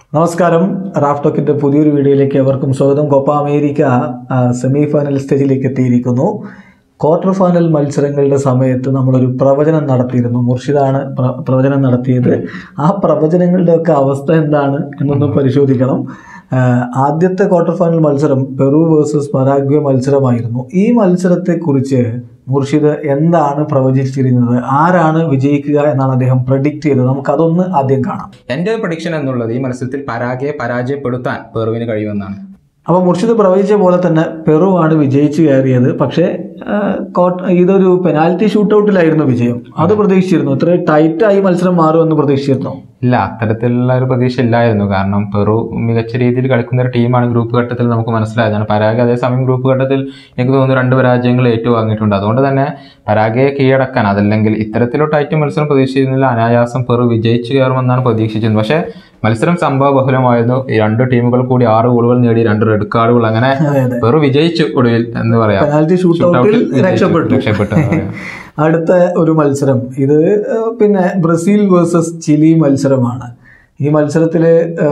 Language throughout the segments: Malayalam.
നമസ്കാരം റാഫ്ടോക്കിന്റെ പുതിയൊരു വീഡിയോയിലേക്ക് എവർക്കും സ്വാഗതം കോപ്പ അമേരിക്ക ആ, സെമി ഫൈനൽ സ്റ്റേജിലേക്ക് എത്തിയിരിക്കുന്നു ക്വാർട്ടർ ഫൈനൽ മത്സരങ്ങളുടെ സമയത്ത് നമ്മളൊരു പ്രവചനം നടത്തിയിരുന്നു മുർഷിദാണ് പ്ര- പ്രവചനം നടത്തിയത് ആ പ്രവചനങ്ങളുടെ ഒക്കെ അവസ്ഥ എന്താണ് എന്നൊന്ന് പരിശോധിക്കണം ആ, ആദ്യത്തെ ക്വാർട്ടർ ഫൈനൽ മത്സരം പെറു വേഴ്സസ് പരാഗ്വേ മത്സരമായിരുന്നു ഈ മത്സരത്തെക്കുറിച്ച് മുർഷിദ് എന്താണ് പ്രവചിച്ചിരുന്നത് ആരാണ് വിജയിക്കുക എന്നാണ് അദ്ദേഹം പ്രഡിക്റ്റ് ചെയ്തത് നമുക്കതൊന്ന് ആദ്യം കാണാം എൻ്റെ പ്രഡിക്ഷൻ എന്നുള്ളത് ഈ മത്സരത്തിൽ പരാഗയെ പരാജയപ്പെടുത്താൻ പെറുവിന് കഴിയുമെന്നാണ് അപ്പോൾ മുർഷിദ് പ്രവചിച്ച പോലെ തന്നെ പെറു ആണ് വിജയിച്ചു കയറിയത് പക്ഷേ ആ, കോട്ട് ഇതൊരു പെനാൽറ്റി ഷൂട്ടൗട്ടിലായിരുന്നു വിജയം അത് പ്രതീക്ഷിച്ചിരുന്നു ഇത്ര ടൈറ്റായി മത്സരം മാറുമെന്ന് പ്രതീക്ഷിച്ചിരുന്നു ഇല്ല അത്തരത്തിലുള്ള ഒരു പ്രതീക്ഷ ഇല്ലായിരുന്നു കാരണം പെറു മികച്ച രീതിയിൽ കളിക്കുന്ന ഒരു ടീമാണ് ഗ്രൂപ്പ് ഘട്ടത്തിൽ നമുക്ക് മനസ്സിലായതാണ് പരാഗ് അതേസമയം ഗ്രൂപ്പ് ഘട്ടത്തിൽ എനിക്ക് തോന്നുന്നു രണ്ട് പരാജയങ്ങൾ ഏറ്റുവാങ്ങിയിട്ടുണ്ട് അതുകൊണ്ട് തന്നെ പരാഗയെ കീഴടക്കാൻ അതല്ലെങ്കിൽ ഇത്തരത്തിലുള്ള ടൈറ്റ് മത്സരം പ്രതീക്ഷിച്ചിരുന്നില്ല അനായാസം പെറു വിജയിച്ചു കയറുമെന്നാണ് പ്രതീക്ഷിച്ചിരുന്നത് പക്ഷേ മത്സരം സംഭവ ബഹുലമായിരുന്നു ഈ രണ്ട് ടീമുകൾ കൂടി ആറ് ഗോളുകൾ നേടി രണ്ട് റെഡ് കാർഡുകൾ അങ്ങനെ അതെ അതെ പെറു വിജയിച്ചു ഒടുവിൽ എന്ന് പറയാം പെനാൽറ്റി ഷൂട്ടൗട്ടിൽ ഷൂട്ടൗട്ടിൽ രക്ഷപ്പെട്ടു രക്ഷപ്പെട്ടു എന്ന് പറയാം. അടുത്ത ഒരു മത്സരം ഇത് ആ, പിന്നെ ബ്രസീൽ വേഴ്സസ് ചിലി മത്സരമാണ് ഈ മത്സരത്തിൽ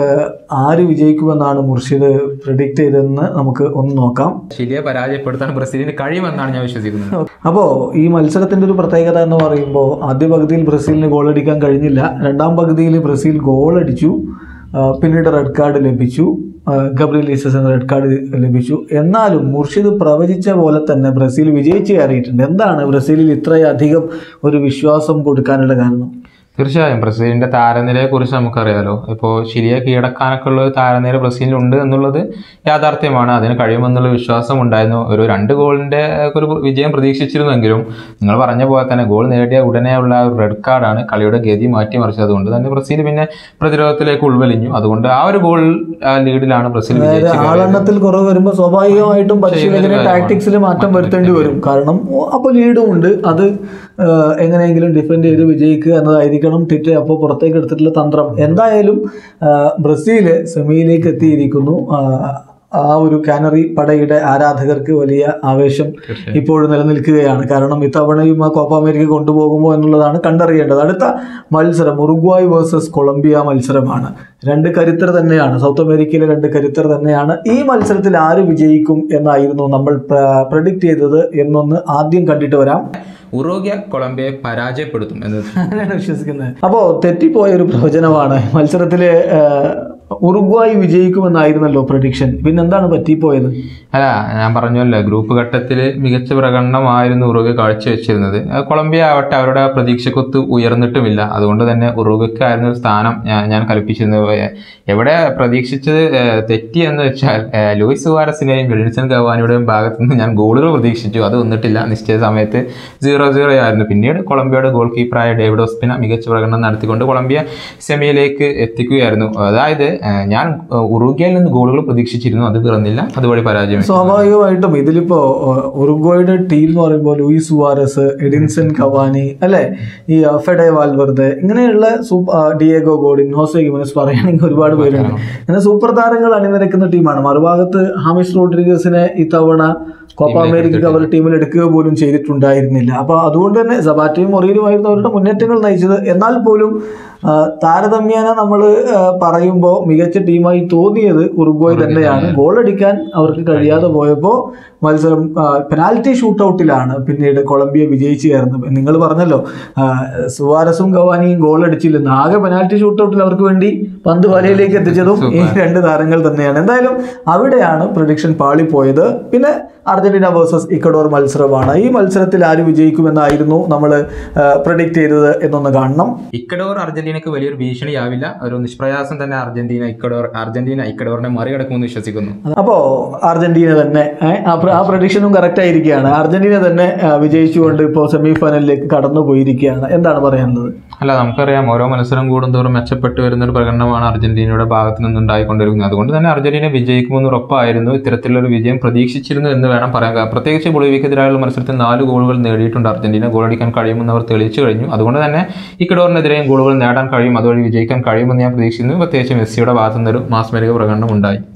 ആര് വിജയിക്കുമെന്നാണ് മുർഷിദ് പ്രിഡിക്റ്റ് ചെയ്തതെന്ന് നമുക്ക് ഒന്ന് നോക്കാം ചിലിയെ പരാജയപ്പെടുത്താൻ ബ്രസീലിന് കഴിയുമെന്നാണ് ഞാൻ വിശ്വസിക്കുന്നത് അപ്പോൾ ഈ മത്സരത്തിൻ്റെ ഒരു പ്രത്യേകത എന്ന് പറയുമ്പോൾ ആദ്യ പകുതിയിൽ ബ്രസീലിന് ഗോൾ അടിക്കാൻ കഴിഞ്ഞില്ല രണ്ടാം പകുതിയിൽ ബ്രസീൽ ഗോൾ അടിച്ചു ആ, പിന്നീട് റെഡ് കാർഡ് ലഭിച്ചു ആ, ഗബ്രിയൽ ലീസസ് എന്ന റെഡ് കാർഡ് ലഭിച്ചു എന്നാലും മുർഷിദ് പ്രവചിച്ച പോലെ തന്നെ ബ്രസീൽ വിജയിച്ച് കയറിയിട്ടുണ്ട് എന്താണ് ബ്രസീലിൽ ഇത്രയധികം ഒരു വിശ്വാസം കൊടുക്കാനുള്ള കാരണം തീർച്ചയായും ബ്രസീലിന്റെ താരനിരയെ കുറിച്ച് നമുക്കറിയാലോ ഇപ്പോൾ ചിലിയെ കീഴടക്കാനൊക്കെ ഉള്ള ഒരു താരനിര ബ്രസീലിലുണ്ട് എന്നുള്ളത് യാഥാർത്ഥ്യമാണ് അതിന് കഴിയുമെന്നുള്ള വിശ്വാസം ഉണ്ടായിരുന്നു ഒരു രണ്ട് ഗോളിന്റെ ഒരു വിജയം പ്രതീക്ഷിച്ചിരുന്നെങ്കിലും നിങ്ങൾ പറഞ്ഞ പോലെ തന്നെ ഗോൾ നേടിയ ഉടനെയുള്ള ഒരു റെഡ് കാർഡാണ് കളിയുടെ ഗതി മാറ്റിമറിച്ചത് അതുകൊണ്ട് തന്നെ ബ്രസീൽ പിന്നെ പ്രതിരോധത്തിലേക്ക് ഉൾവലിഞ്ഞു അതുകൊണ്ട് ആ ഒരു ഗോൾ ലീഡിലാണ് ബ്രസീൽ അതായത് വിജയിച്ചത് ആളെണ്ണത്തിൽ കുറവ് വരുമ്പോൾ സ്വാഭാവികമായിട്ടും പരിശീലകന് ടാക്ടിക്സിൽ മാറ്റം വരുത്തേണ്ടി വരും കാരണം അപ്പോൾ ലീഡും ഉണ്ട് അത് ആ, എങ്ങനെയെങ്കിലും ഡിഫെൻഡ് ചെയ്ത് വിജയിക്കുക എന്നതായിരിക്കണം ടിറ്റ് അപ്പോൾ പുറത്തേക്ക് എടുത്തിട്ടുള്ള തന്ത്രം എന്തായാലും ആ, ബ്രസീല് സെമിയിലേക്ക് എത്തിയിരിക്കുന്നു ആ, ആ ഒരു കാനറി പടയുടെ ആരാധകർക്ക് വലിയ ആവേശം ഇപ്പോഴും നിലനിൽക്കുകയാണ് കാരണം ഇത്തവണയും ആ കോപ്പ അമേരിക്ക കൊണ്ടുപോകുമോ എന്നുള്ളതാണ് കണ്ടറിയേണ്ടത് അടുത്ത മത്സരം ഉറുഗ്വായ് വേഴ്സസ് കൊളംബിയ മത്സരമാണ് രണ്ട് കരുത്തർ തന്നെയാണ് സൗത്ത് അമേരിക്കയിലെ രണ്ട് കരുത്തർ തന്നെയാണ് ഈ മത്സരത്തിൽ ആര് വിജയിക്കും എന്നായിരുന്നു നമ്മൾ പ്രഡിക്റ്റ് ചെയ്തത് എന്നൊന്ന് ആദ്യം കണ്ടിട്ട് വരാം ഉറോഗ്യ കൊളംബിയയെ പരാജയപ്പെടുത്തും എന്ന് അങ്ങനെയാണ് വിശ്വസിക്കുന്നത് അപ്പോൾ തെറ്റിപ്പോയ ഒരു പ്രവചനമാണ് മത്സരത്തില് ആ, ഉറുഗ്വായ് വിജയിക്കുമെന്നായിരുന്നല്ലോ പ്രഡിക്ഷൻ പിന്നെന്താണ് പറ്റിപ്പോയത് അല്ല ഞാൻ പറഞ്ഞല്ലോ ഗ്രൂപ്പ് ഘട്ടത്തിൽ മികച്ച പ്രകടനമായിരുന്നു ഉറുഗ കാഴ്ചവെച്ചിരുന്നത് അഹ് കൊളംബിയ ആവട്ടെ അവരുടെ പ്രതീക്ഷക്കൊത്ത് ഉയർന്നിട്ടുമില്ല അതുകൊണ്ട് തന്നെ ഉറുഗയ്ക്കായിരുന്നു ഒരു സ്ഥാനം ഞാൻ ഞാൻ കൽപ്പിച്ചിരുന്നത് എ- എവിടെ പ്രതീക്ഷിച്ചത് ഏഹ്, തെറ്റി എന്ന് വെച്ചാൽ ഏഹ്, ലൂയിസ് സുവാരസിനെയും വിൽസൺ ഗവാനിയുടെയും ഭാഗത്തു നിന്ന് ഞാൻ ഗോളുകൾ പ്രതീക്ഷിച്ചു അത് വന്നിട്ടില്ല നിശ്ചയ സമയത്ത് സീറോ സീറോ ആയിരുന്നു പിന്നീട് കൊളംബിയയുടെ ഗോൾ കീപ്പറായ ഡേവിഡ് ഓസ്പിന മികച്ച പ്രകടനം നടത്തിക്കൊണ്ട് കൊളംബിയ സെമിയിലേക്ക് എത്തിക്കുകയായിരുന്നു അതായത് ഏഹ്, ഞാൻ ഏഹ്, ഉറുഗ്വയിൽ നിന്ന് ഗോളുകൾ പ്രതീക്ഷിച്ചിരുന്നു അത് പിറന്നില്ല അതുവഴി പരാജയം സ്വാഭാവികമായിട്ടും ഇതിലിപ്പോ ഏഹ്, ഉറുഗ്വയുടെ ടീം എന്ന് പറയുമ്പോൾ ലൂയിസ് സുവാരസ് എഡിൻസൺ കവാനി അല്ലെ ഈ അഹ്, ഫെഡെ വാൽവർദെ ഇങ്ങനെയുള്ള സൂപ്പ- ആ, ഡിയേഗോ ഗോഡിൻ ഹോസെ ഗിമനസ് പറയുകയാണെങ്കിൽ ഒരുപാട് പേരുണ്ട് ഇങ്ങനെ സൂപ്പർ താരങ്ങൾ അണിനിരക്കുന്ന ടീമാണ് മറുഭാഗത്ത് ഹാമിസ് റോഡ്രിഗസിനെ ഇത്തവണ കോപ്പ അമേരിക്ക അവർ ടീമിൽ എടുക്കുക പോലും ചെയ്തിട്ടുണ്ടായിരുന്നില്ല അപ്പൊ അതുകൊണ്ട് തന്നെ സബാറ്റയും മൊറീനുമായിരുന്നു അവരുടെ മുന്നേറ്റങ്ങൾ നയിച്ചത് എന്നാൽ പോലും ആ, താരതമ്യേന നമ്മൾ പറയുമ്പോൾ മികച്ച ടീമായി തോന്നിയത് ഉറുഗ്വായ് തന്നെയാണ് ഗോൾ അടിക്കാൻ അവർക്ക് കഴിയാതെ പോയപ്പോൾ മത്സരം പെനാൽറ്റി ഷൂട്ടൗട്ടിലാണ് പിന്നീട് കൊളംബിയ വിജയിച്ചു കയറുന്നത് നിങ്ങൾ പറഞ്ഞല്ലോ ആ, സുവാരസും ഗവാനിയും ഗോൾ അടിച്ചില്ലെന്ന് ആകെ പെനാൽറ്റി ഷൂട്ടൗട്ടിൽ അവർക്ക് വേണ്ടി പന്ത് വലയിലേക്ക് എത്തിച്ചതും ഈ രണ്ട് താരങ്ങൾ തന്നെയാണ് എന്തായാലും അവിടെയാണ് പ്രഡിക്ഷൻ പാളിപ്പോയത് പിന്നെ അർജന്റീന വേഴ്സസ് ഇക്കഡോർ മത്സരമാണ് ഈ മത്സരത്തിൽ ആര് വിജയിക്കുമെന്നായിരുന്നു നമ്മൾ പ്രഡിക്റ്റ് ചെയ്തത് എന്നൊന്ന് കാണണം ഇക്കഡോർ അർജന്റീനക്ക് വലിയൊരു ഭീഷണിയാവില്ല ഒരു നിഷ്പ്രയാസം തന്നെ അർജന്റീന ഇക്കഡോർ അർജന്റീന ഇക്കഡോറിനെ മറികടക്കുമെന്ന് വിശ്വസിക്കുന്നു അപ്പോൾ അർജന്റീന തന്നെ ഏ, ആ പ്ര- ആ പ്രഡിക്ഷനും കറക്റ്റ് ആയിരിക്കുകയാണ് അർജന്റീന തന്നെ ആ, വിജയിച്ചുകൊണ്ട് ഇപ്പോൾ സെമി ഫൈനലിലേക്ക് കടന്നു പോയിരിക്കുകയാണ് എന്താണ് പറയാനുള്ളത് അല്ല നമുക്കറിയാം ഓരോ മത്സരം കൂടുന്തോറും മെച്ചപ്പെട്ടു വരുന്ന ഒരു പ്രകടനമാണ് അർജന്റീനയുടെ ഭാഗത്ത് നിന്നുണ്ടായിക്കൊണ്ടിരിക്കുന്നത് അതുകൊണ്ട് തന്നെ അർജന്റീന വിജയിക്കുമെന്ന് ഉറപ്പായിരുന്നു ഇത്തരത്തിലുള്ള ഒരു വിജയം പ്രതീക്ഷിച്ചിരുന്നു എന്ന് വേണം പറയാൻ കാരണം പ്രത്യേകിച്ച് ബൊളീവിയക്കെതിരായുള്ള മത്സരത്തിൽ നാല് ഗോളുകൾ നേടിയിട്ടുണ്ട് അർജന്റീന ഗോൾ അടിക്കാൻ കഴിയുമെന്ന് അവർ തെളിയിച്ചു കഴിഞ്ഞു അതുകൊണ്ട് തന്നെ ഇക്കഡോറിനെതിരെയും ഗോളുകൾ നേടാൻ കഴിയും അതുവഴി വിജയിക്കാൻ കഴിയുമെന്ന് ഞാൻ പ്രതീക്ഷിക്കുന്നു പ്രത്യേകിച്ച് മെസ്സിയുടെ ഭാഗത്തു നിന്നൊരു മാസ്മരിക പ്രകടനം ഉണ്ടായി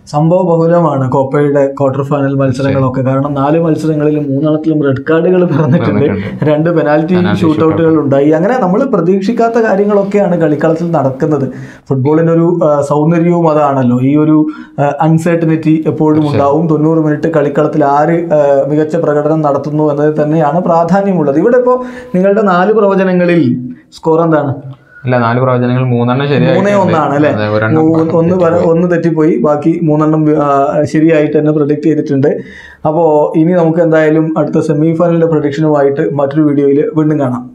സംഭവ ബഹുലമാണ് കോപ്പയുടെ ക്വാർട്ടർ ഫൈനൽ മത്സരങ്ങളൊക്കെ കാരണം നാല് മത്സരങ്ങളിൽ മൂന്നെണ്ണത്തിലും റെഡ് കാർഡുകൾ പിറന്നിട്ടുണ്ട് രണ്ട് പെനാൽറ്റി ഷൂട്ടൗട്ടുകൾ ഉണ്ടായി അങ്ങനെ നമ്മൾ പ്രതീക്ഷിക്കാത്ത കാര്യങ്ങളൊക്കെയാണ് കളിക്കളത്തിൽ നടക്കുന്നത് ഫുട്ബോളിന്റെ ഒരു ആ, സൗന്ദര്യവും അതാണല്ലോ ഈ ഒരു അൺസർട്ടനിറ്റി എപ്പോഴും ഉണ്ടാവും തൊണ്ണൂറ് മിനിറ്റ് കളിക്കളത്തിൽ ആര് ആ, മികച്ച പ്രകടനം നടത്തുന്നു എന്നത് തന്നെയാണ് പ്രാധാന്യമുള്ളത് ഇവിടെ ഇപ്പോൾ നിങ്ങളുടെ നാല് പ്രവചനങ്ങളിൽ സ്കോർ എന്താണ് ഇല്ല നാല് പ്രവചനങ്ങൾ മൂന്നെണ്ണം മൂന്നേ ഒന്നാണ് അല്ലെ അതെ, ഒരെണ്ണം ഒന്ന് വര- ഒന്ന് തെറ്റിപ്പോയി ബാക്കി മൂന്നെണ്ണം ആ, ശരിയായിട്ട് തന്നെ പ്രൊഡിക്റ്റ് ചെയ്തിട്ടുണ്ട് അപ്പോൾ ഇനി നമുക്ക് എന്തായാലും അടുത്ത സെമി ഫൈനലിന്റെ പ്രൊഡിക്ഷനുമായിട്ട് മറ്റൊരു വീഡിയോയിൽ വീണ്ടും കാണാം